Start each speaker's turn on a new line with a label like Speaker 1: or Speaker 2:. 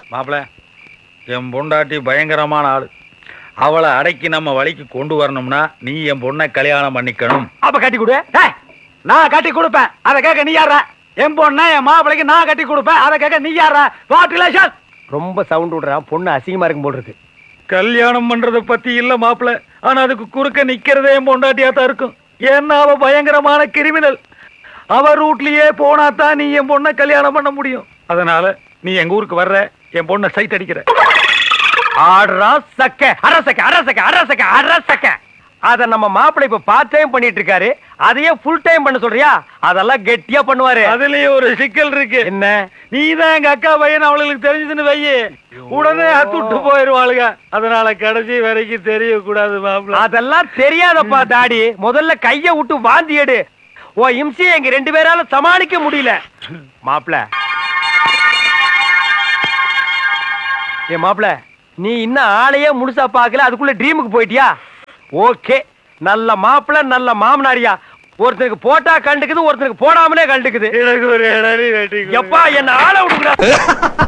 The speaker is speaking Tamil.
Speaker 1: மாப்பிள என் பொண்டாட்டி பயங்கரமான ஆளு அவளை அடக்கி நம்ம வழிக்கு கொண்டு வரணும்னா நீ என் பொண்ணை கல்யாணம் பண்ணிக்கணும்
Speaker 2: அப்ப கட்டி கொடு டேய், நான் கட்டி கொடுப்பேன் அதை கேட்க நீ யாரா என் பொண்ணா என் மாப்பிளைக்கு நான் கட்டி கொடுப்பேன் அதை கேட்க நீ யாரா வாட் ரிலேஷன் ரொம்ப சவுண்ட் விடுறான் பொண்ணு அசிங்கமா இருக்கும் போல் இருக்கு
Speaker 1: கல்யாணம் பண்றத பத்தி இல்ல மாப்பிள ஆனா அதுக்கு குறுக்க நிக்கிறதே என் பொண்டாட்டியா தான் இருக்கும் ஏன்னா அவ பயங்கரமான கிரிமினல் அவ ரூட்லயே போனா தான் நீ என் பொண்ணை கல்யாணம் பண்ண முடியும் அதனால நீ எங்க ஊருக்கு வர்ற என் பொண்ணை சைட் அடிக்கிற
Speaker 2: ஆடுறா சக்க அரசக்க அரசக்க அரசக்க அரசக்க அத நம்ம மாப்பிள்ளை இப்ப பார்ட் டைம் பண்ணிட்டு இருக்காரு அதையே ஃபுல் டைம் பண்ண சொல்றியா அதெல்லாம் கெட்டியா பண்ணுவாரு
Speaker 1: அதுலயே ஒரு சிக்கல் இருக்கு
Speaker 2: என்ன
Speaker 1: நீ தான் எங்க அக்கா பையன் அவளுக்கு தெரிஞ்சதுன்னு வையி உடனே அத்துட்டு போயிருவாளுங்க அதனால கடைசி வரைக்கும் தெரியக்கூடாது மாப்பிள்ள
Speaker 2: அதெல்லாம் தெரியாதப்பா டாடி முதல்ல கைய விட்டு வாந்தி எடு ஓ இம்சியை எங்க ரெண்டு பேரால சமாளிக்க முடியல மாப்பிள ஏ மாப்பிள நீ இன்னும் ஆளையே முழுசா பார்க்கல அதுக்குள்ள ட்ரீமுக்கு போயிட்டியா ஓகே நல்ல மாப்பிள நல்ல மாமனாரியா ஒருத்தருக்கு போட்டா கண்டுக்குது ஒருத்தருக்கு போடாமலே கண்டுக்குது
Speaker 1: எனக்கு ஒரு இடம் வெட்டி கொடு.
Speaker 2: எப்பா என்ன ஆள விடுங்க